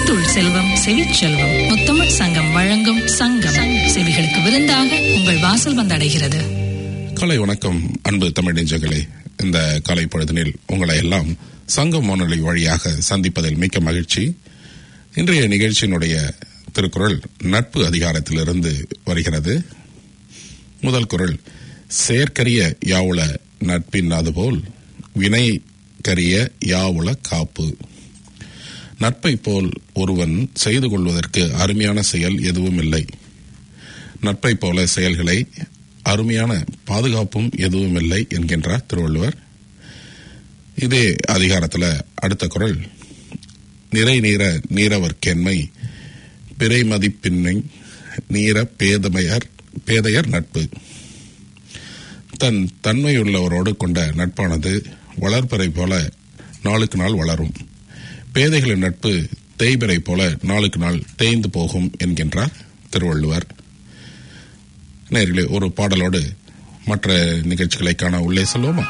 முத்துள் செல்வம் செவிச்செல்வம் முத்தமிழ் சங்கம் வழங்கும் சங்கம் செவிகளுக்கு விருந்தாக உங்கள் வாசல் வந்தடைகிறது காலை வணக்கம் அன்பு தமிழ் நெஞ்சங்களே இந்த காலை பொழுதினில் உங்களை எல்லாம் சங்கம் வானொலி வழியாக சந்திப்பதில் மிக்க மகிழ்ச்சி இன்றைய நிகழ்ச்சியினுடைய திருக்குறள் நட்பு அதிகாரத்திலிருந்து வருகிறது முதல் குறள் செயற்கரிய யாவுல நட்பின் அதுபோல் வினை கரிய யாவுல காப்பு நட்பை போல் ஒருவன் செய்து கொள்வதற்கு அருமையான செயல் எதுவும் இல்லை நட்பை போல செயல்களை அருமையான பாதுகாப்பும் எதுவும் இல்லை என்கின்றார் திருவள்ளுவர் இதே அதிகாரத்துல அடுத்த குரல் நிறை நீர நீரவர்க்கென்மை பிறை மதிப்பின்மை நீர பேதமையர் பேதையர் நட்பு தன் தன்மையுள்ளவரோடு கொண்ட நட்பானது வளர்ப்பறை போல நாளுக்கு நாள் வளரும் பேதைகளின் நட்பு தேய்பிறை போல நாளுக்கு நாள் தேய்ந்து போகும் என்கின்றார் திருவள்ளுவர் நேர்களே ஒரு பாடலோடு மற்ற நிகழ்ச்சிகளை காண உள்ளே செல்வோமா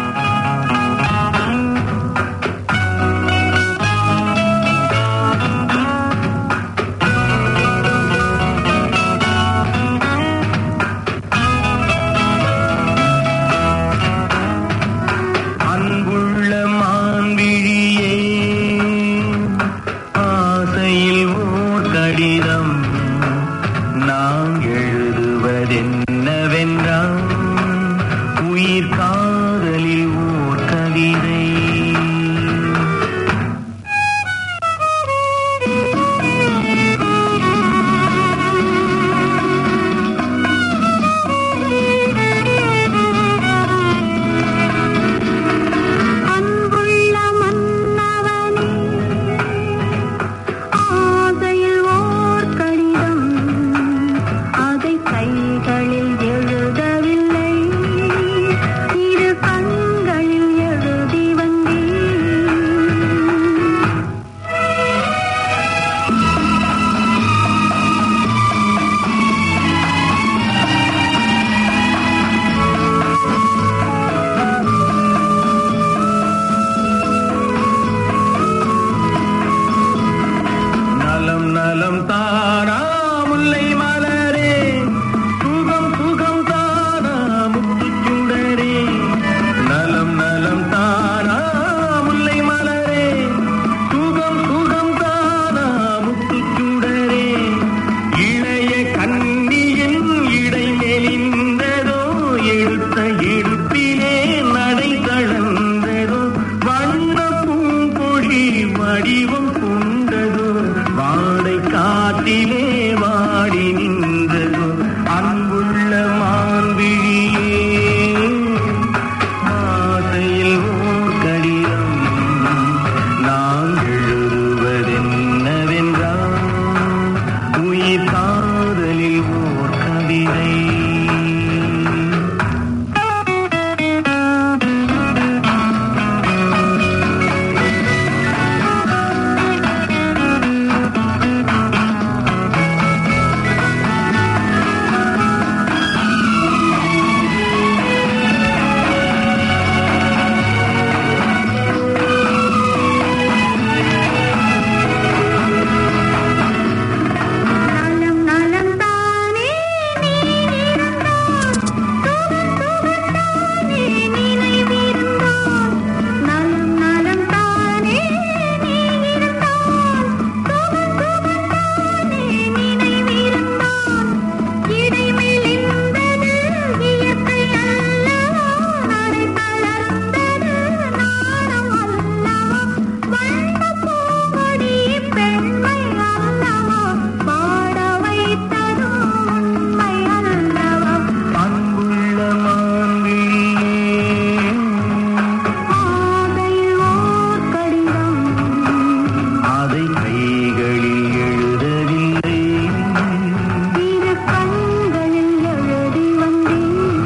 அன்புள்ள மான்விழியே ஆசையில் ஓர் கடிதம் நாம் எழுதுவதென்னவென்றால் உயிர் காதலில் ஓர் கவிதை அன்புள்ள மன்னவனே ஆசையில் ஓர் கடிதம் அதை கைகளில் எழுதவில்லை இரு கண்களில் எழுதி வந்தேன் நலம் நலம் தாரா முல்லை மலரே சுகம் சுகம் தாரா முத்துச்சுடரே நலம் நலம் தாரா முல்லை மலரே சுகம் சுகம் தாரா முத்துச்சுடரே இளைய கண்ணியின் இடை மெலிந்ததோ எடுத்த எடுப்பிலே நடை தளர்ந்ததோ வண்ண பூங்கொழி வடிவம் கொண்டதோ வாடை காட்டிலே வாடி நின்றதோ அன்புள்ள மான்விழியே ஆசையில் ஓர் கடிதம் நாம் எழுதுவதென்னவென்றால் உயிர் காதலில் ஓர் கவிதை நலம் நலம் தானே நீ இருந்தால் சுகம் சுகம் தானே நினைவிருந்தால் நலம் நலம் தானே நீ இருந்தால் சுகம் சுகம் தானே நினைவிருந்தால் இடை மெலிந்தது இயற்கை அல்லவா நடை தளர்ந்தது நாணம் அல்லவா வண்ண பூங்கொடி பெண்மை அல்லவா பாட வைத்தது உண்மை அல்லவா அன்புள்ள மான்விழியே ஆதையில் ஓர் கடிதம் அதை கைகளில் எழுதவில்லை இரு கண்களில் எழுதி வந்தேன்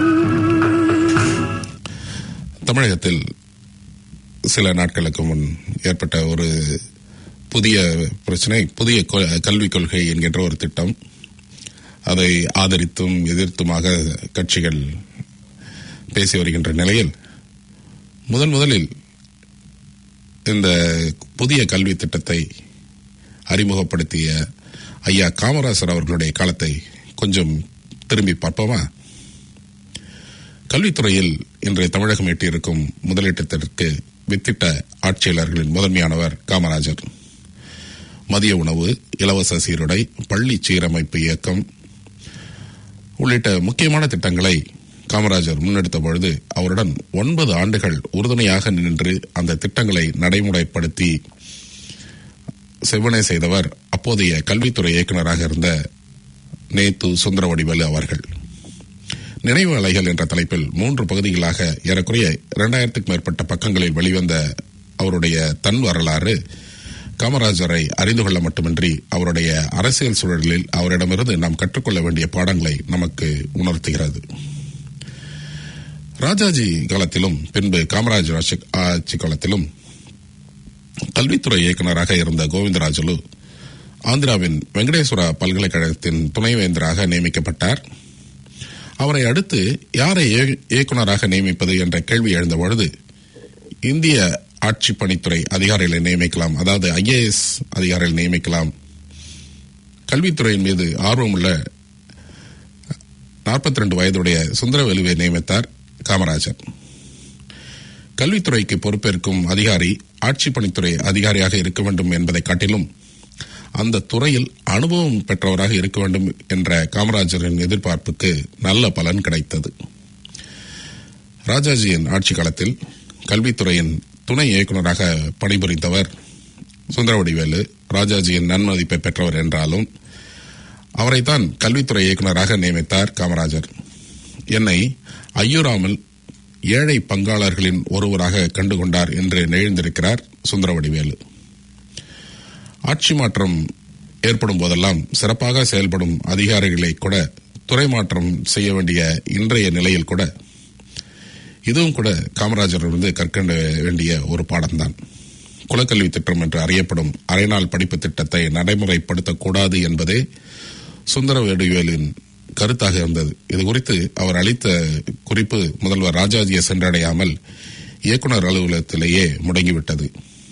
தமிழகத்தில் சில நாட்களுக்கு முன் ஏற்பட்ட ஒரு புதிய பிரச்சனை புதிய கொ- கல்விக் கொள்கை என்கின்ற ஒரு திட்டம் அதை ஆதரித்தும் எதிர்த்துமாக கட்சிகள் பேசி வருகின்ற நிலையில் முதன் முதலில் இந்த புதிய கல்வி திட்டத்தை அறிமுகப்படுத்திய ஐயா காமராசர் அவர்களுடைய காலத்தை கொஞ்சம் திரும்பி பார்ப்போமா கல்வித்துறையில் இன்றைய தமிழகம் எட்டியிருக்கும் முதலீட்டத்திற்கு வித்திட்ட ஆட்சியாளர்களின் முதன்மையானவர் காமராஜர் மதிய உணவு இலவச சீருடை பள்ளி சீரமைப்பு இயக்கம் உள்ளிட்ட முக்கியமான திட்டங்களை காமராஜர் முன்னெடுத்த பொழுது அவருடன் ஒன்பது ஆண்டுகள் உறுதுணையாக நின்று அந்த திட்டங்களை நடைமுறைப்படுத்தி செவ்வனே செய்தவர் அப்போதைய கல்வித்துறை இயக்குநராக இருந்த நேத்து சுந்தரவடிவலு அவர்கள் நினைவு அலைகள் என்ற தலைப்பில் மூன்று பகுதிகளாக ஏறக்குறைய இரண்டாயிரத்துக்கும் மேற்பட்ட பக்கங்களில் வெளிவந்த அவருடைய தன் வரலாறு காமராஜரை அறிந்து கொள்ள மட்டுமின்றி அவருடைய அரசியல் சூழலில் அவரிடமிருந்து நாம் கற்றுக்கொள்ள வேண்டிய பாடங்களை நமக்கு உணர்த்துகிறது ராஜாஜி காலத்திலும் பின்பு காமராஜர் ஆட்சி- ஆட்சி காலத்திலும் கல்வித்துறை இயக்குநராக இருந்த கோவிந்தராஜலு ஆந்திராவின் வெங்கடேஸ்வரா பல்கலைக்கழகத்தின் துணைவேந்தராக நியமிக்கப்பட்டார் அவரை அடுத்து யாரை இய- இயக்குநராக நியமிப்பது என்ற கேள்வி எழுந்த பொழுது இந்திய ஆட்சி பணித்துறை அதிகாரிகளை நியமிக்கலாம் அதாவது ஐஏஎஸ் அதிகாரிகளை நியமிக்கலாம் கல்வித்துறையின் மீது ஆர்வமுள்ள நாற்பத்தி ரெண்டு வயதுடைய சுந்தரவேலுவை நியமித்தார் காமராஜர் கல்வித்துறைக்கு பொறுப்பேற்கும் அதிகாரி ஆட்சி பணித்துறை அதிகாரியாக இருக்க வேண்டும் என்பதை காட்டிலும் அந்த துறையில் அனுபவம் பெற்றவராக இருக்க வேண்டும் என்ற காமராஜரின் எதிர்பார்ப்புக்கு நல்ல பலன் கிடைத்தது ராஜாஜியின் ஆட்சி காலத்தில் கல்வித்துறையின் துணை இயக்குநராக பணிபுரிந்தவர் சுந்தரவடிவேலு ராஜாஜியின் நன்மதிப்பை பெற்றவர் என்றாலும் அவரைத்தான் கல்வித்துறை இயக்குநராக நியமித்தார் காமராஜர் என்னை ஐயூராமல் ஏழை பங்காளர்களின் ஒருவராக கண்டுகொண்டார் என்று நெழுந்திருக்கிறார் சுந்தரவடிவேலு ஆட்சி மாற்றம் ஏற்படும் போதெல்லாம் சிறப்பாக செயல்படும் அதிகாரிகளை கூட துறை மாற்றம் செய்ய வேண்டிய இன்றைய நிலையில் கூட இதுவும் கூட காமராஜரிலிருந்து கற்க வேண்டிய ஒரு பாடம்தான் குலக்கல்வி திட்டம் என்று அறியப்படும் அரைநாள் படிப்பு திட்டத்தை நடைமுறைப்படுத்தக்கூடாது என்பதே சுந்தரவேடுவேலின் கருத்தாக இருந்தது இது குறித்து அவர் அளித்த குறிப்பு முதல்வர் ராஜாஜியை சென்றடையாமல் இயக்குனர் அலுவலகத்திலேயே முடங்கிவிட்டது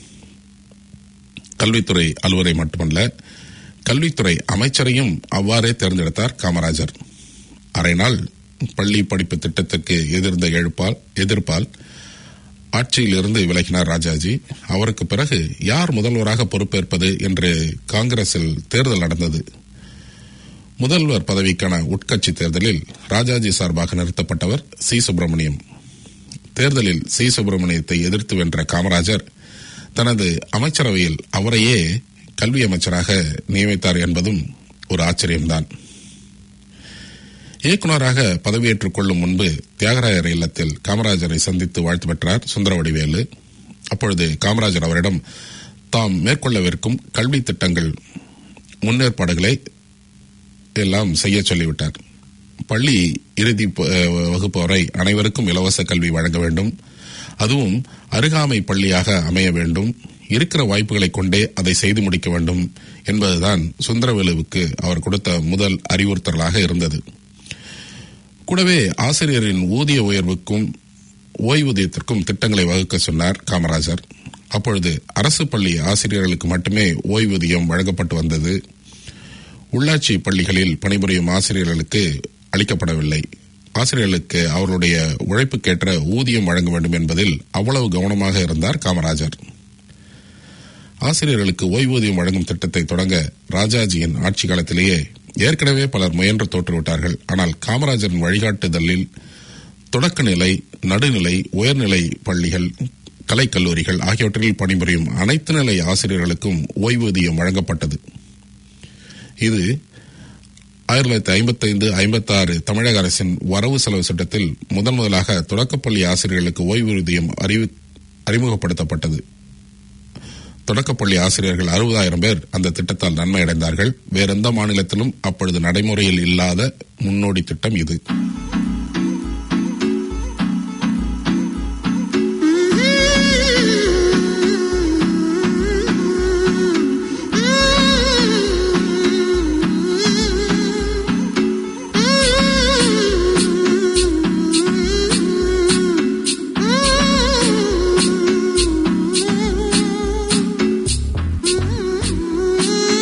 கல்வித்துறை அலுவலை மட்டுமல்ல கல்வித்துறை அமைச்சரையும் அவ்வாறே தேர்ந்தெடுத்தார் காமராஜர் அரை நாள் பள்ளி படிப்பு திட்டத்திற்கு எதிர்ந்த எழுப்பால் எதிர்ப்பால் ஆட்சியிலிருந்து விலகினார் ராஜாஜி அவருக்கு பிறகு யார் முதல்வராக பொறுப்பேற்பது என்று காங்கிரஸில் தேர்தல் நடந்தது முதல்வர் பதவிக்கான உட்கட்சி தேர்தலில் ராஜாஜி சார்பாக நிறுத்தப்பட்டவர் சி சுப்பிரமணியம் தேர்தலில் சி சுப்பிரமணியத்தை எதிர்த்து வென்ற காமராஜர் தனது அமைச்சரவையில் அவரையே கல்வி அமைச்சராக நியமித்தார் என்பதும் ஒரு ஆச்சரியம்தான் இயக்குநராக பதவியேற்றுக் கொள்ளும் முன்பு தியாகராயர் இல்லத்தில் காமராஜரை சந்தித்து வாழ்த்து பெற்றார் சுந்தரவடிவேலு அப்பொழுது காமராஜர் அவரிடம் தாம் மேற்கொள்ளவிருக்கும் கல்வி திட்டங்கள் முன்னேற்பாடுகளை எல்லாம் செய்ய சொல்லிவிட்டார் பள்ளி இறுதி ப- அஹ் வகுப்பு வரை அனைவருக்கும் இலவச கல்வி வழங்க வேண்டும் அதுவும் அருகாமை பள்ளியாக அமைய வேண்டும் இருக்கிற வாய்ப்புகளை கொண்டே அதை செய்து முடிக்க வேண்டும் என்பதுதான் சுந்தரவேலுவுக்கு அவர் கொடுத்த முதல் அறிவுறுத்தலாக இருந்தது கூடவே ஆசிரியரின் ஊதிய உயர்வுக்கும் ஓய்வூதியத்திற்கும் திட்டங்களை வகுக்க சொன்னார் காமராஜர் அப்பொழுது அரசு பள்ளி ஆசிரியர்களுக்கு மட்டுமே ஓய்வூதியம் வழங்கப்பட்டு வந்தது உள்ளாட்சி பள்ளிகளில் பணிபுரியும் ஆசிரியர்களுக்கு அளிக்கப்படவில்லை ஆசிரியர்களுக்கு அவர்களுடைய உழைப்புக்கேற்ற ஊதியம் வழங்க வேண்டும் என்பதில் அவ்வளவு கவனமாக இருந்தார் காமராஜர் ஆசிரியர்களுக்கு ஓய்வூதியம் வழங்கும் திட்டத்தை தொடங்க ராஜாஜியின் ஆட்சி காலத்திலேயே ஏற்கனவே பலர் முயன்று தோற்றுவிட்டார்கள் ஆனால் காமராஜரின் வழிகாட்டுதலில் தொடக்க நிலை நடுநிலை உயர்நிலை பள்ளிகள் கலைக்கல்லூரிகள் ஆகியவற்றில் பணிபுரியும் அனைத்து நிலை ஆசிரியர்களுக்கும் ஓய்வூதியம் வழங்கப்பட்டது இது ஆயிரத்தி தொள்ளாயிரத்தி ஐம்பத்தைந்து ஐம்பத்தாறு தமிழக அரசின் வரவு செலவு சட்டத்தில் முதன் முதலாக தொடக்கப்பள்ளி ஆசிரியர்களுக்கு ஓய்வூதியம் அறிவி அறிமுகப்படுத்தப்பட்டது தொடக்கப்பள்ளி ஆசிரியர்கள் அறுபதாயிரம் பேர் அந்த திட்டத்தால் நன்மை அடைந்தார்கள் வேற எந்த மாநிலத்திலும் அப்பொழுது நடைமுறையில் இல்லாத முன்னோடி திட்டம் இது Mm-hmm.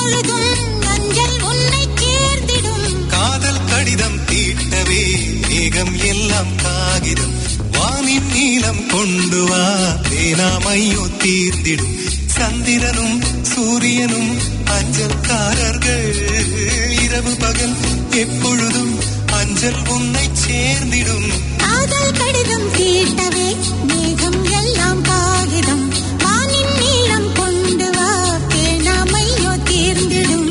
எப்பொழுதும் அஞ்சல் உன்னை சேர்ந்திடும் காதல் கடிதம் தீட்டவே மேகம் எல்லாம் காகிதம் வானின் நீளம் கொண்டு வா தேனாமையோ தீர்ந்திடும் சந்திரனும் சூரியனும் அஞ்சல்காரர்கள் இரவு பகல் எப்பொழுதும் அஞ்சல் உன்னை சேர்ந்திடும் காதல் கடிதம் தீட்டவே மேகம் எல்லாம் காகிதம் வானின் நீளம் கொண்டு வா பேணாமையோ தீர்ந்திடும்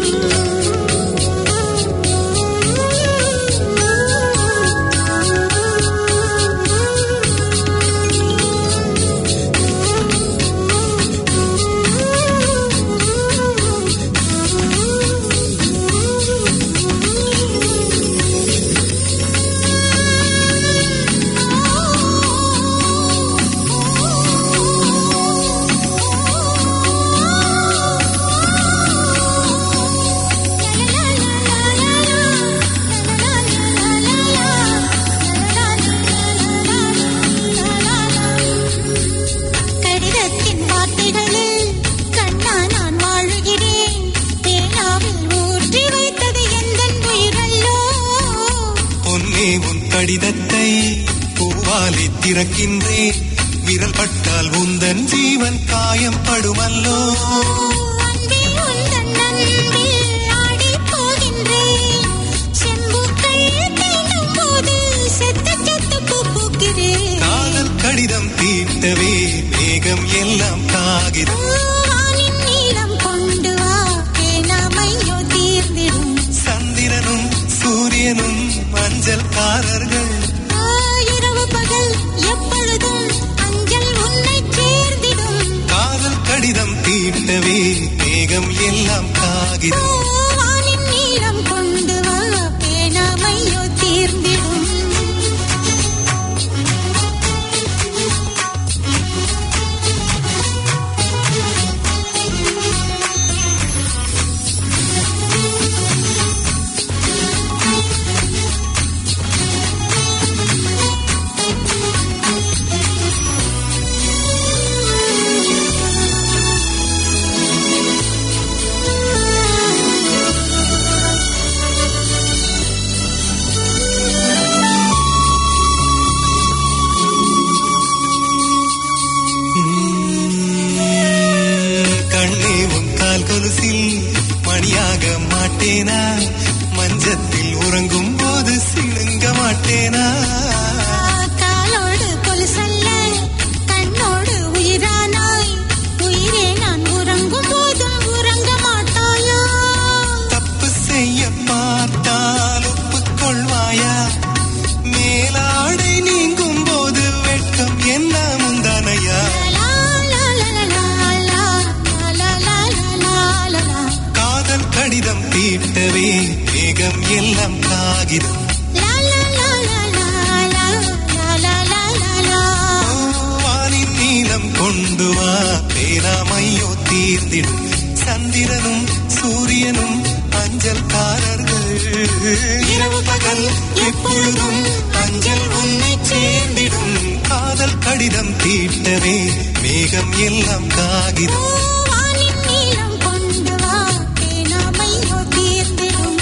கடிதத்தின் வார்த்தைகளில் கண்ணா நான் வாழுகிறேன் பேனாவில் ஊற்றி வைத்தது எந்தன் உயிரல்லோ பொன்னே உன் கடிதத்தை பூவாலை திறக்கின்றேன் விரல் பட்டால் உந்தன் ஜீவன் காயம் படுமல்லோ அன்பே உந்தன் அன்பில் ஆடிப் போகின்றேன். செம்புக்கள் தீண்டும் போது செத்து செத்து பூ பூக்கிறேன். காதல் கடிதம் தீட்டவே மேகம் எல்லாம் காகிதம் வானின் நீளம் கொண்டு வா பேணாமையோ தீர்ந்திடும் சந்திரனும் சூரியனும் மஞ்சள்காரர்கள் ஆ, இரவு பகல் எப்பொழுதும் அஞ்சல் உன்னை சேர்ந்திடும் காதல் கடிதம் தீட்டவே மேகம் எல்லாம் ஓ, காகிதம் வானின் நீளம் கொண்டு வா பேணாமையோ தீர்ந்திடும் கண்ணே உன் கால் கொலுசில் மணியாக மாட்டேனா மஞ்சத்தில் உறங்கும் போது சிணுங்க மாட்டேனா காலோடு கொலுசல்ல கண்ணோடு உயிரானாய் உயிரே நான் உறங்கும் போதும் உறங்க மாட்டாயா தப்பு செய்ய பார்த்தால் ஒப்புக்கொள்வாயா மேலாடை நீங்கும் போது வெட்கம் என்ன முந்தானையா லா, லா, லா, லா, லா, லா, லா, லா, லா, லா, லா. காதல் கடிதம் தீட்டவே மேகம் எல்லாம் காகிதம் லா, லா, லா, லா, லா, லா, லா, லா, லா, லா, லா. வானின் நீளம் கொண்டு வா பேராமையோ தீர்ந்திடும் சந்திரனும் சூரியனும் அஞ்சல்காரர்கள் இரவு பகல் எப்பொழுதும் அஞ்சல் உன்னை சேர்ந்திடும் காதல் கடிதம் தீட்டவே மேகம் எல்லாம் ஓ, காகிதம் வானின் நீளம் கொண்டு வா பேணாமையோ தீர்ந்திடும்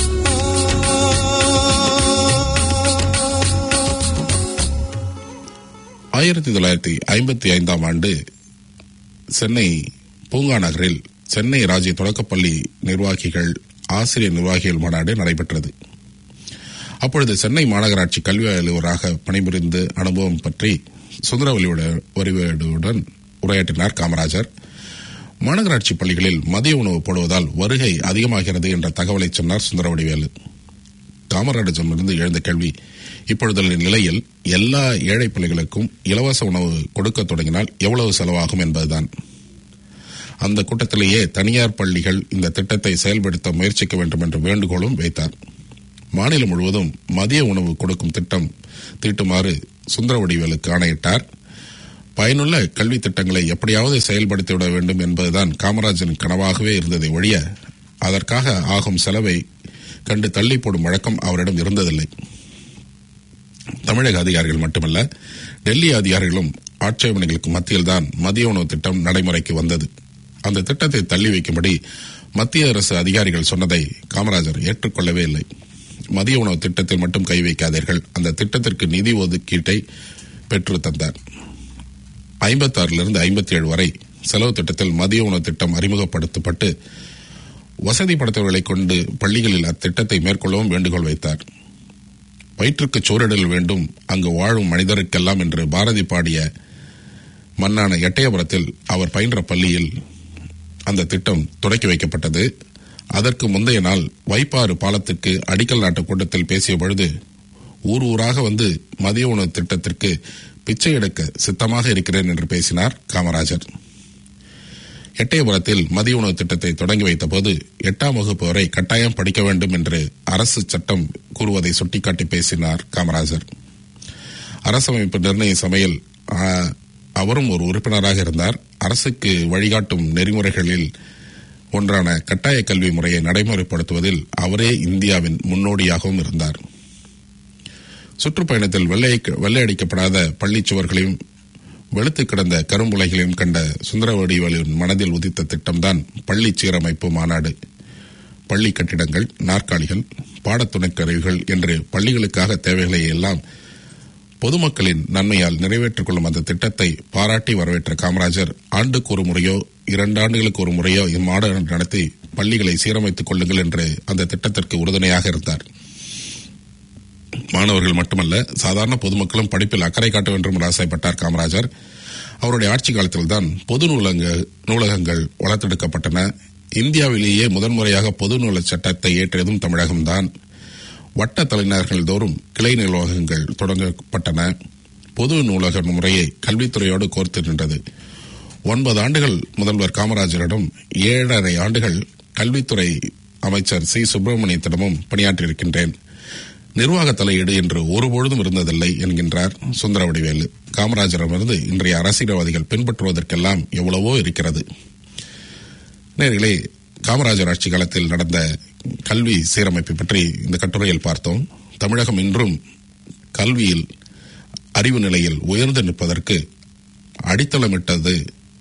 ஆயிரத்தி தொள்ளாயிரத்தி ஐம்பத்தி ஐந்தாம் ஆண்டு சென்னை பூங்கா நகரில் சென்னை ராஜ்ய தொடக்கப்பள்ளி நிர்வாகிகள் ஆசிரியர் நிர்வாகிகள் மாநாடு நடைபெற்றது அப்பொழுது சென்னை மாநகராட்சி கல்வி அலுவலராக பணிபுரிந்து அனுபவம் பற்றி சுந்தரவலியுடன் வரிவேடுடன் உரையாற்றினார் காமராஜர் மாநகராட்சி பள்ளிகளில் மதிய உணவு போடுவதால் வருகை அதிகமாகிறது என்ற தகவலை சொன்னார் சுந்தரவடிவேலு காமராஜரிடமிருந்து எழுந்த கேள்வி இப்பொழுதுள்ள நிலையில் எல்லா ஏழை பிள்ளைகளுக்கும் இலவச உணவு கொடுக்க தொடங்கினால் எவ்வளவு செலவாகும் என்பதுதான் அந்த கூட்டத்திலேயே தனியார் பள்ளிகள் இந்த திட்டத்தை செயல்படுத்த முயற்சிக்க வேண்டும் என்ற வேண்டுகோளும் வைத்தார் மாநிலம் முழுவதும் மதிய உணவு கொடுக்கும் திட்டம் தீட்டுமாறு சுந்தரவடிவேலுக்கு ஆணையிட்டார் பயனுள்ள கல்வி திட்டங்களை எப்படியாவது செயல்படுத்திவிட வேண்டும் என்பதுதான் காமராஜரின் கனவாகவே இருந்ததை ஒழிய அதற்காக ஆகும் செலவை கண்டு தள்ளி போடும் வழக்கம் அவரிடம் இருந்ததில்லை தமிழக அதிகாரிகள் மட்டுமல்ல டெல்லி அதிகாரிகளும் ஆட்சேபனைகளுக்கு மத்தியில்தான் மதிய உணவு திட்டம் நடைமுறைக்கு வந்தது அந்த திட்டத்தை தள்ளி வைக்கும்படி மத்திய அரசு அதிகாரிகள் சொன்னதை காமராஜர் ஏற்றுக்கொள்ளவே இல்லை மதிய உணவு திட்டத்தில் மட்டும் கை வைக்காதீர்கள் அந்த திட்டத்திற்கு நிதி ஒதுக்கீட்டை பெற்று தந்தார் ஐம்பத்தாறிலிருந்து ஐம்பத்தி ஏழு வரை செலவு திட்டத்தில் மதிய உணவு திட்டம் அறிமுகப்படுத்தப்பட்டு வசதி படைத்தவர்களை கொண்டு பள்ளிகளில் அத்திட்டத்தை மேற்கொள்ளவும் வேண்டுகோள் வைத்தார் வயிற்றுக்கு சோறிடல் வேண்டும் அங்கு வாழும் மனிதருக்கெல்லாம் என்று பாரதி பாடிய மண்ணான எட்டயபுரத்தில் அவர் பயின்ற பள்ளியில் அந்த திட்டம் தொடக்கி வைக்கப்பட்டது அதற்கு முந்தைய நாள் வைப்பாறு பாலத்துக்கு அடிக்கல் நாட்டு கூட்டத்தில் பேசிய பொழுது ஊர் ஊராக வந்து மதிய உணவு திட்டத்திற்கு பிச்சை எடுக்க சித்தமாக இருக்கிறேன் என்று பேசினார் காமராஜர் எட்டயபுரத்தில் மதிய உணவு திட்டத்தை தொடங்கி வைத்தபோது எட்டாம் வகுப்பு வரை கட்டாயம் படிக்க வேண்டும் என்று அரசு சட்டம் கூறுவதை சுட்டிக்காட்டி பேசினார் காமராஜர் அரசமைப்பு நிர்ணய சபையில் ஆ, அவரும் ஒரு உறுப்பினராக இருந்தார் அரசுக்கு வழிகாட்டும் நெறிமுறைகளில் ஒன்றான கட்டாய கல்வி முறையை நடைமுறைப்படுத்துவதில் அவரே இந்தியாவின் முன்னோடியாகவும் இருந்தார் சுற்றுப்பயணத்தில் வெள்ளை வெள்ளையடிக்கப்படாத பள்ளிச் சுவர்களையும் வெளுத்து கிடந்த கரும்புலைகளையும் கண்ட சுந்தரவடிவலின் மனதில் உதித்த திட்டம்தான் பள்ளி சீரமைப்பு மாநாடு பள்ளி கட்டிடங்கள் நாற்காலிகள் பாடத்துணைக் கருவிகள் என்று பள்ளிகளுக்காக தேவைகளை எல்லாம் பொதுமக்களின் நன்மையால் நிறைவேற்றிக் கொள்ளும் அந்த திட்டத்தை பாராட்டி வரவேற்ற காமராஜர் ஆண்டுக்கு ஒரு முறையோ இரண்டு ஆண்டுகளுக்கு ஒரு முறையோ இம்மாநாடு நடத்தி பள்ளிகளை சீரமைத்துக் கொள்ளுங்கள் என்று அந்த திட்டத்திற்கு உறுதுணையாக இருந்தார் மாணவர்கள் மட்டுமல்ல சாதாரண பொதுமக்களும் படிப்பில் அக்கறை காட்ட வேண்டும் என்று ஆசைப்பட்டார் காமராஜர் அவருடைய ஆட்சி காலத்தில்தான் பொது நூலக நூலகங்கள் வளர்த்தெடுக்கப்பட்டன இந்தியாவிலேயே முதன்முறையாக பொது நூல சட்டத்தை ஏற்றியதும் தமிழகம்தான் வட்ட தலைநகர்கள் தோறும் கிளை நூலகங்கள் தொடங்கப்பட்டன பொது நூலக முறையை கல்வித்துறையோடு கோர்த்து நின்றது ஒன்பது ஆண்டுகள் முதல்வர் காமராஜரிடம் ஏழரை ஆண்டுகள் கல்வித்துறை அமைச்சர் சி சுப்பிரமணியத்திடமும் பணியாற்றியிருக்கின்றேன் நிர்வாக தலையீடு என்று ஒருபொழுதும் இருந்ததில்லை என்கின்றார் சுந்தரவடிவேலு காமராஜரிடமிருந்து இன்றைய அரசியல்வாதிகள் பின்பற்றுவதற்கெல்லாம் எவ்வளவோ இருக்கிறது நேர்களே காமராஜர் ஆட்சி காலத்தில் நடந்த கல்வி சீரமைப்பு பற்றி இந்த கட்டுரையில் பார்த்தோம் தமிழகம் இன்றும் கல்வியில் அறிவு நிலையில் உயர்ந்து நிற்பதற்கு அடித்தளமிட்டது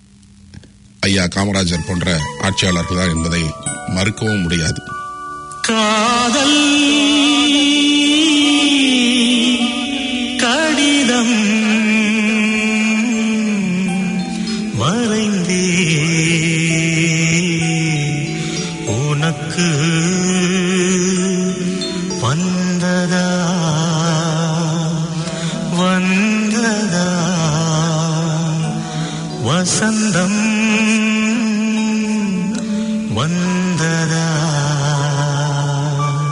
ஐயா காமராஜர் போன்ற ஆட்சியாளர்கள் தான் என்பதை மறுக்கவும் முடியாது காதல் கடிதம் வரைந்தே உனக்கு வந்ததா வந்ததா வசந்தம் வந்ததா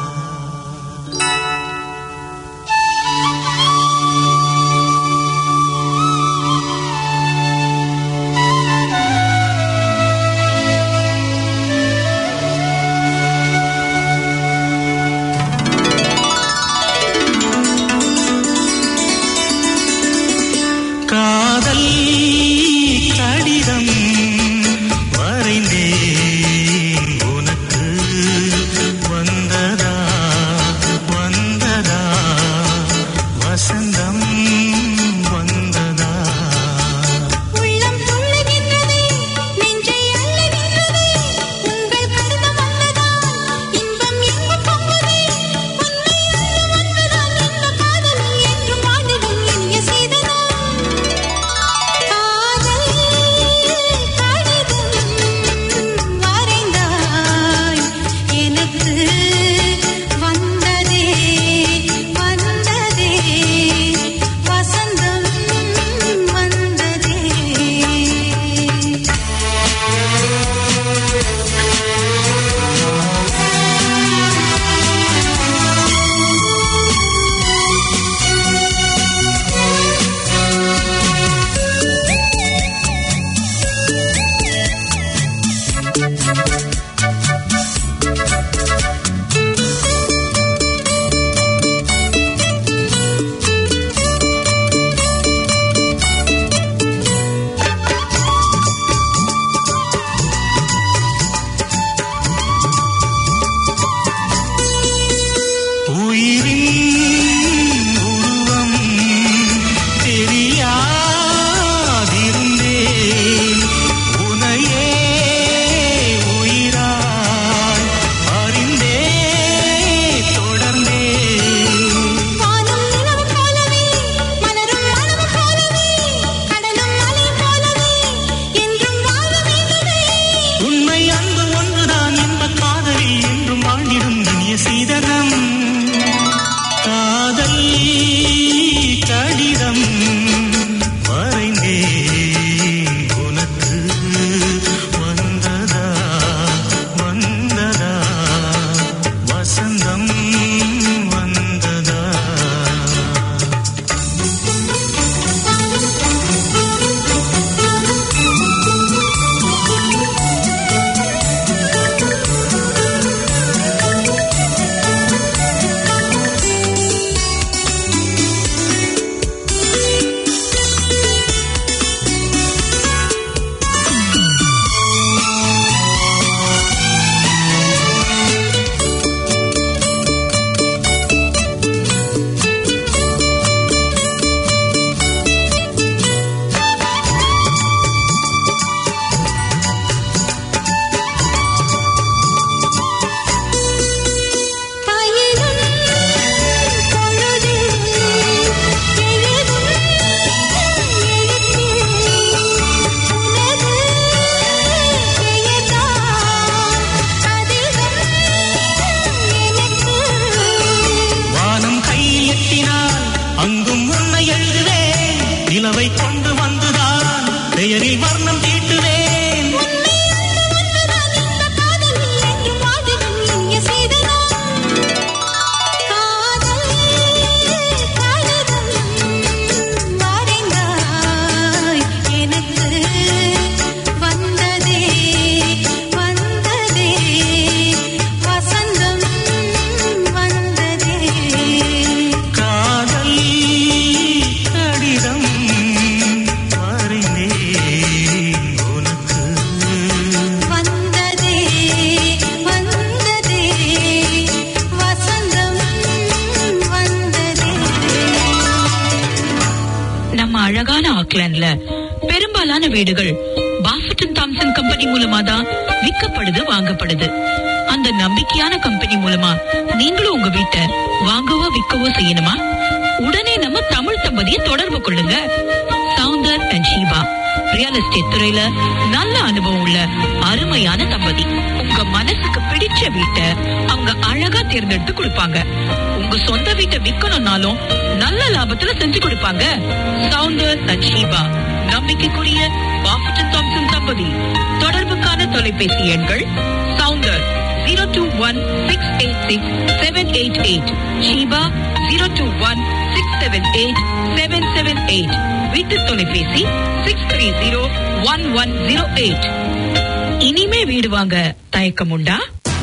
பார்க்லேண்ட்ல பெரும்பாலான வீடுகள் பாஃபட்டன் தாம்சன் கம்பெனி மூலமா தான் விற்கப்படுது வாங்கப்படுது அந்த நம்பிக்கையான கம்பெனி மூலமா நீங்களும் உங்க வீட்டை வாங்கவோ விற்கவோ செய்யணுமா உடனே நம்ம தமிழ் தம்பதியை தொடர்பு கொள்ளுங்க Soundar and Sheeba real estate துறையில நல்ல அனுபவம் உள்ள அருமையான தம்பதி உங்க மனசுக்கு பிடிச்ச வீட்டை அவங்க அழகா தேர்ந்தெடுத்து கொடுப்பாங்க உங்க சொந்த வீட்டை விக்கணும்னாலும் நல்ல லாபத்துல செஞ்சு கொடுப்பாங்க சவுந்தர் அண்ட் ஷீபா நம்பிக்கைக்குரிய பாஃபட்டன் தாம்சன் தம்பதி தொடர்புக்கான தொலைபேசி எண்கள் Soundar zero two one six eight six seven eight eight Sheeba zero two one six seven eight seven seven eight வீட்டு தொலைபேசி six three zero one one zero eight இனிமே வீடு வாங்க தயக்கம் உண்டா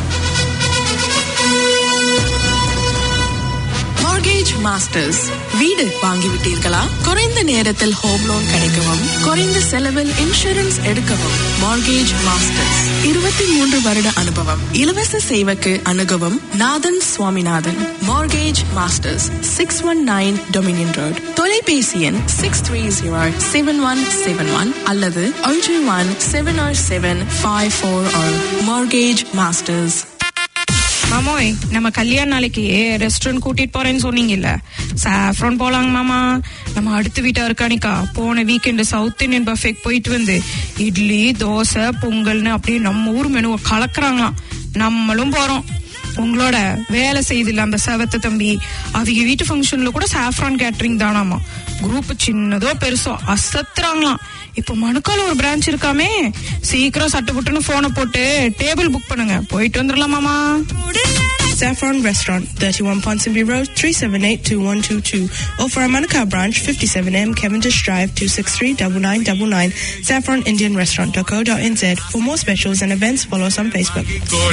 மார்கேஜ் மாஸ்டர்ஸ் வீடு வாங்கிவிட்டீர்களா குறைந்த நேரத்தில் ஹோம் லோன் கிடைக்கவும் குறைந்த செலவில் இன்சூரன்ஸ் எடுக்கவும் மார்கேஜ் மாஸ்டர்ஸ் இருபத்தி மூன்று வருட அனுபவம் இலவச சேவைக்கு அணுகவும் Nathan Swaminathan mortgage masters six one nine Dominion road தொலைபேசி எண் six three zero seven one seven one அல்லது ஒன்று one seven or seven five four or mortgage masters மாமோய் நம்ம கல்யாண நாளைக்கு ரெஸ்டாரண்ட் கூட்டிட்டு போறேன்னு சொன்னீங்கல்ல சாஃப்ரான் போலாங்க மாமா நம்ம அடுத்த வீட்டா இருக்கானிக்கா போன வீக்கெண்டு சவுத் இந்தியன் பஃபேக்கு போயிட்டு வந்து இட்லி தோசை பொங்கல்னு அப்படியே நம்ம ஊர் மெனுவை கலக்குறாங்களாம் நம்மளும் போறோம் உங்களோட வேலை செய்தில்ல அந்த செவத்த தம்பி அவங்க வீட்டு ஃபங்க்ஷன்ல கூட சாஃப்ரான் கேட்டரிங் தானாமா குரூப் சின்னதோ பெருசோ அசத்துறாங்களாம் இப்போ மணுக்கால ஒரு பிரான்ச் இருக்காமே சீக்கிரம் சட்டுப்புட்டுன்னு போனை போட்டு டேபிள் புக் பண்ணுங்க போயிட்டு வந்துடலாம் மாமா Saffron Restaurant, 31 Ponsonby Road, 378-2122. Or for our Manukau branch, 57M Cavendish Drive, 263-9999. Saffron Indian Restaurant.co.nz. For more specials and events, follow us on Facebook.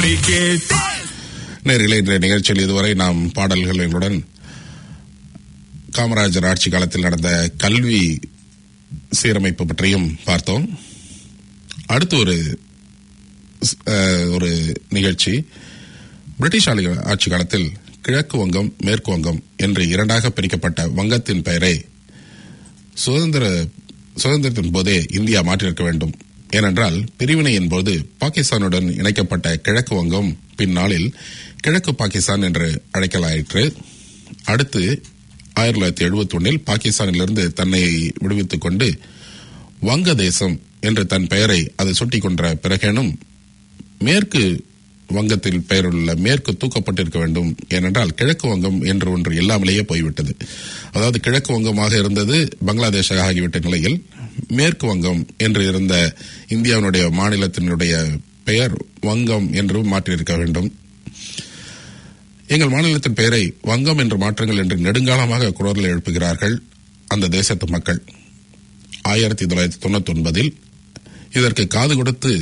நேரில் இன்றைய நிகழ்ச்சியில் இதுவரை நாம் பாடல்களுடன் காமராஜர் ஆட்சி காலத்தில் நடந்த கல்வி சீரமைப்பு பற்றியும் பார்த்தோம் அடுத்து ஒரு அஹ், ஒரு நிகழ்ச்சி பிரிட்டிஷ் ஆளு- ஆட்சி காலத்தில் கிழக்கு வங்கம் மேற்கு வங்கம் என்று இரண்டாக பிரிக்கப்பட்ட வங்கத்தின் பெயரை சுதந்திர சுதந்திரத்தின் போதே இந்தியா மாற்றியிருக்க வேண்டும் ஏனென்றால் பிரிவினையின் போது பாகிஸ்தானுடன் இணைக்கப்பட்ட கிழக்கு வங்கம் பின்னாளில் கிழக்கு பாகிஸ்தான் என்று அழைக்கலாயிற்று அடுத்து ஆயிரத்தி தொள்ளாயிரத்தி எழுபத்தி ஒன்னில் பாகிஸ்தானிலிருந்து தன்னை விடுவித்துக் கொண்டு வங்கதேசம் என்று தன் பெயரை அது சுட்டிக் கொண்ட பிறகேனும் மேற்கு வங்கத்தில் பெயருள்ள மேற்கு தூக்கப்பட்டிருக்க வேண்டும் ஏனென்றால் கிழக்கு வங்கம் என்று ஒன்று இல்லாமலேயே போய்விட்டது அதாவது கிழக்கு வங்கமாக இருந்தது பங்களாதேஷாக ஆகிவிட்ட நிலையில் மேற்கு வங்கம் என்று இருந்த இந்தியாவினுடைய மாநிலத்தினுடைய பெயர் வங்கம் என்று மாற்றியிருக்க வேண்டும் எங்கள் மாநிலத்தின் பெயரை வங்கம் என்று மாற்றுங்கள் என்று நெடுங்காலமாக குரல் எழுப்புகிறார்கள் அந்த தேசத்து மக்கள் ஆயிரத்தி தொள்ளாயிரத்தி தொண்ணூத்தி ஒன்பதில் இதற்கு காது கொடுத்து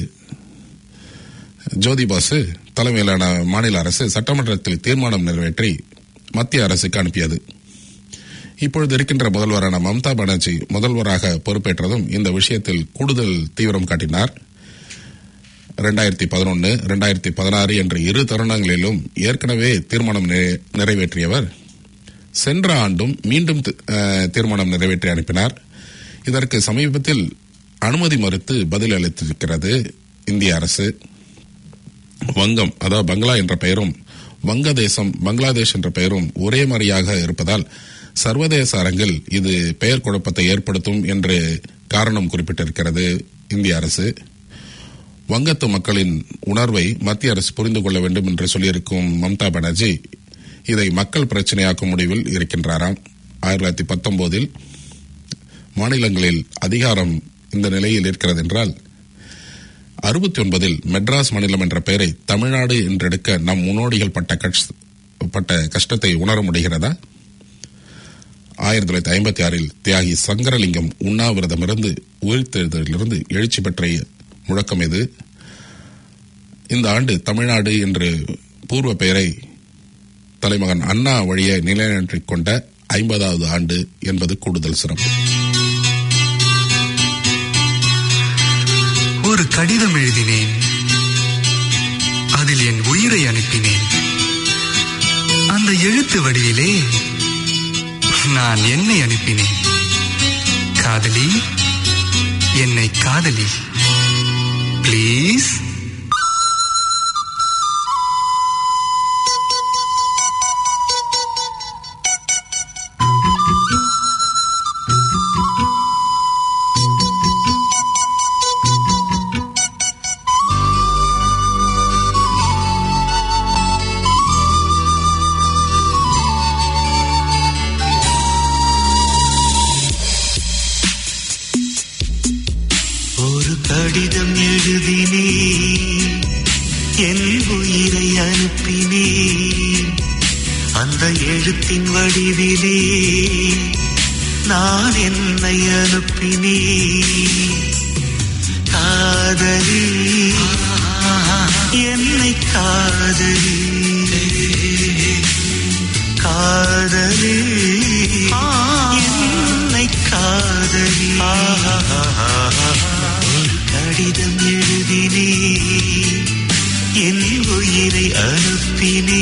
ஜோதி பாசு தலைமையிலான மாநில அரசு சட்டமன்றத்தில் தீர்மானம் நிறைவேற்றி மத்திய அரசுக்கு அனுப்பியது இப்பொழுது இருக்கின்ற முதல்வரான மம்தா பானர்ஜி முதல்வராக பொறுப்பேற்றதும் இந்த விஷயத்தில் கூடுதல் தீவிரம் காட்டினார் இரண்டாயிரத்தி பதினொன்று இரண்டாயிரத்தி பதினாறு என்ற இரு தருணங்களிலும் ஏற்கனவே தீர்மானம் நிறை- நிறைவேற்றியவர் சென்ற ஆண்டும் மீண்டும் தி- அஹ், தீர்மானம் நிறைவேற்றி அனுப்பினார் இதற்கு சமீபத்தில் அனுமதி மறுத்து பதில் அளித்திருக்கிறது இந்திய அரசு வங்கம் அதாவது பங்களா என்ற பெயரும் வங்கதேசம் பங்களாதேஷ் என்ற பெயரும் ஒரே மாதிரியாக இருப்பதால் சர்வதேச அரங்கில் இது பெயர் குழப்பத்தை ஏற்படுத்தும் என்று காரணம் குறிப்பிட்டிருக்கிறது இந்திய அரசு வங்கத்து மக்களின் உணர்வை மத்திய அரசு புரிந்து கொள்ள வேண்டும் என்று சொல்லியிருக்கும் மம்தா பானர்ஜி இதை மக்கள் பிரச்சனையாக்கும் முடிவில் இருக்கின்றாராம் ஆயிரத்தி தொள்ளாயிரத்தி பத்தொன்பதில் மாநிலங்களில் அதிகாரம் இந்த நிலையில் இருக்கிறது என்றால் அறுபத்தி ஒன்பதில் மெட்ராஸ் மாநிலம் என்ற பெயரை தமிழ்நாடு என்றெடுக்க நம் முன்னோடிகள் பட்ட கஷ்- பட்ட கஷ்டத்தை உணர முடிகிறதா ஆயிரத்தி தொள்ளாயிரத்தி ஐம்பத்தி ஆறில் தியாகி சங்கரலிங்கம் உண்ணாவிரதமிருந்து உயிர்த்தெழுதலிருந்து எழுச்சி பெற்ற முழக்கம் இது இந்த ஆண்டு தமிழ்நாடு என்று பூர்வ பெயரை தலைமகன் அண்ணா வழியை நிலைநாட்டிக் கொண்ட ஐம்பதாவது ஆண்டு என்பது கூடுதல் சிறப்பு ஒரு கடிதம் எழுதினேன் அதில் என் உயிரை அனுப்பினேன் அந்த எழுத்து வடிவிலே நான் என்னை அனுப்பினேன் காதலி என்னை காதலி ப்ளீஸ் ஒரு கடிதம் எழுதினே என் உயிரை அனுப்பினே அந்த எழுத்தின் வடிவிலே நான் என்னை அனுப்பினே காதலி என்னை காதலி காதலி என்னை காதலி ஒரு கடிதம் எழுதினே என் உயிரை அனுப்பினே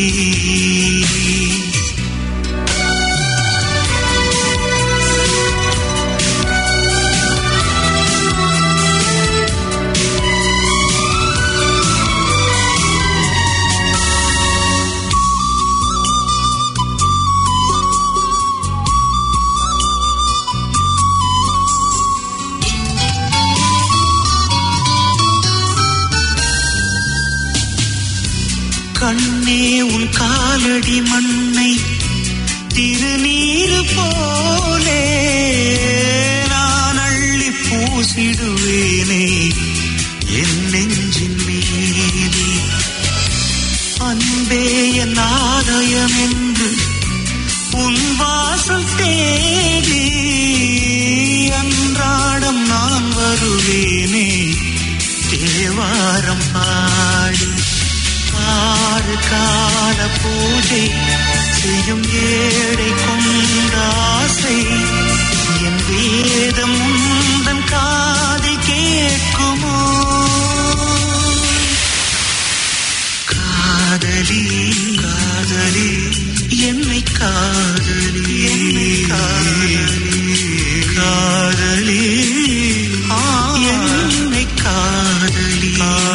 கண்ணே உன் காலடி மண்ணை திருநீரு போலே நான் அள்ளி பூசிடுவேனே என் நெஞ்சின் மீது அன்பே என் ஆலயம் என்று உன் வாசல் தேடி அன்றாடம் நான் வருவேனே தேவாரம் பாடி ஆறு கால பூஜை செய்யும் ஏழை கொண்ட ஆசை என் வேதம் உந்தன் காதில் கேட்குமோ காதலி காதலி என்னை காதலி என்னை காதலி காதலி என்னை காதலி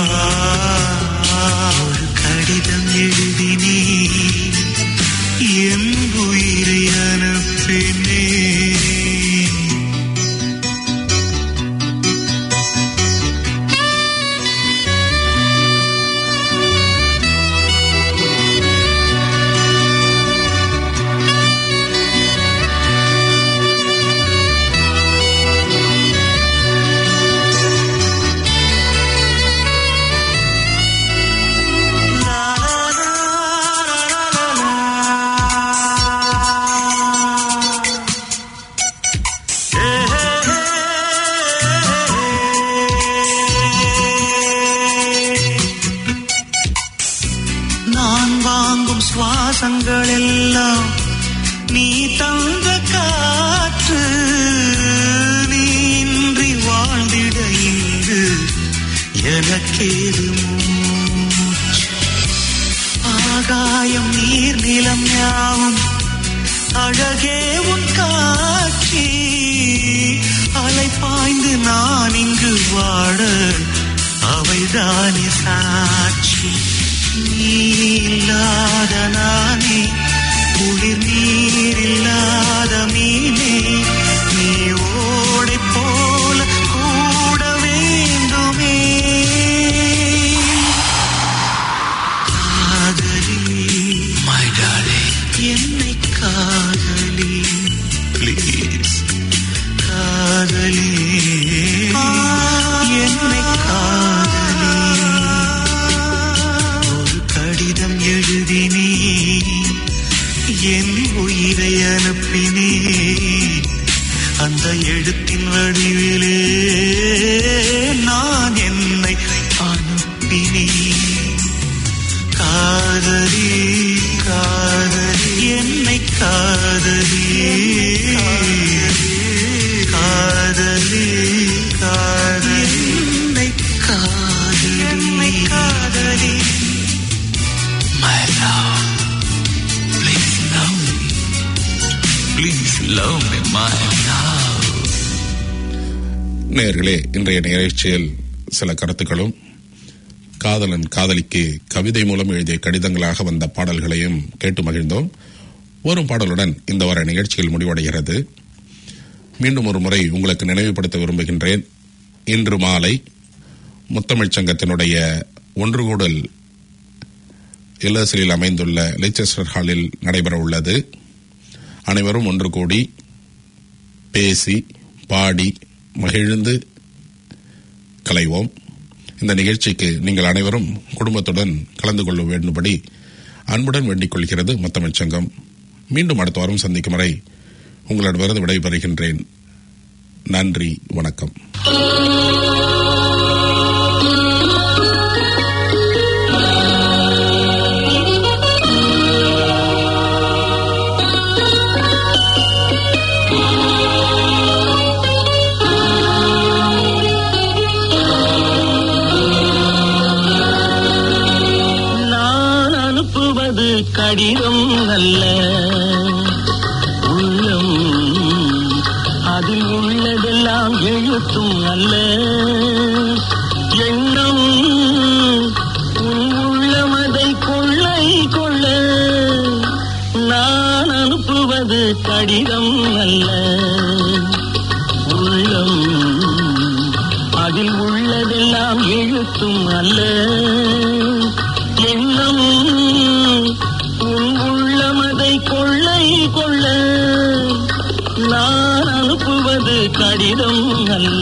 ஒரு கடிதம் எழுதினே என் உயிரை அனுப்பினே நான் வாங்கும் சுவாசங்கள் எல்லாம் நீ தந்த காற்று நீ இன்றி வாழ்ந்திட இங்கு எனக்கேது மூச்சு ஆகாயம் நீர் நிலம் யாவும் அழகே உன் காட்சி அலை பாய்ந்து நான் இங்கு வாழ அவைதானே சாட்சி நீ இல்லாத நானே குளிர் நீர் இல்லாத மீனே நீ ஓடை போல கூட வேண்டுமே காதலி மை டாலே என்னை காதலி ப்ளீஸ் காதலி என்னை காதலி ஒரு கடிதம் எழுதினே என் உயிரை அனுப்பினே அந்த எழுத்தின் வடிவிலே நான் என்னை அனுப்பினேன் காதலி காதலி என்னை காதலி காதலி காதலி என்னை காதலி என்னை காதலி My love, please love me. Please love me, my love. நேயர்களே இன்றைய நிகழ்ச்சியில் சில கருத்துக்களும் காதலன் காதலிக்கு கவிதை மூலம் எழுதிய கடிதங்களாக வந்த பாடல்களையும் கேட்டு மகிழ்ந்தோம் வரும் பாடலுடன் இந்த வார நிகழ்ச்சியில் முடிவடைகிறது மீண்டும் ஒரு முறை உங்களுக்கு நினைவுபடுத்த விரும்புகின்றேன் இன்று மாலை முத்தமிழ்ச் சங்கத்தினுடைய ஒன்று கூடல் இல்லசிலில் அமைந்துள்ள லெய்செஸ்டர் ஹாலில் நடைபெற உள்ளது அனைவரும் ஒன்று கூடி பேசி பாடி மகிழ்ந்து கலைவோம் இந்த நிகழ்ச்சிக்கு நீங்கள் அனைவரும் குடும்பத்துடன் கலந்து கொள்ள வேண்டும்படி அன்புடன் வேண்டிக் கொள்கிறது முத்தமிழ்ச் சங்கம் மீண்டும் அடுத்த வாரம் சந்திக்கும் வரை உங்களிடமிருந்து விடைபெறுகின்றேன் நன்றி வணக்கம் நான் அனுப்புவது கடிதம் அல்ல உள்ளம் அதில் உள்ளதெல்லாம் எழுத்தும் அல்ல எண்ணம் உன் உள்ளமதை கொள்ளை கொள்ள நான் அனுப்புவது கடிதம் அல்ல உள்ளம் அதில் உள்ளதெல்லாம் எழுத்தும் அல்ல எண்ணம் உன் உள்ளமதை கொள்ளை கொள்ள நான் அனுப்புவது கடிதம் அல்ல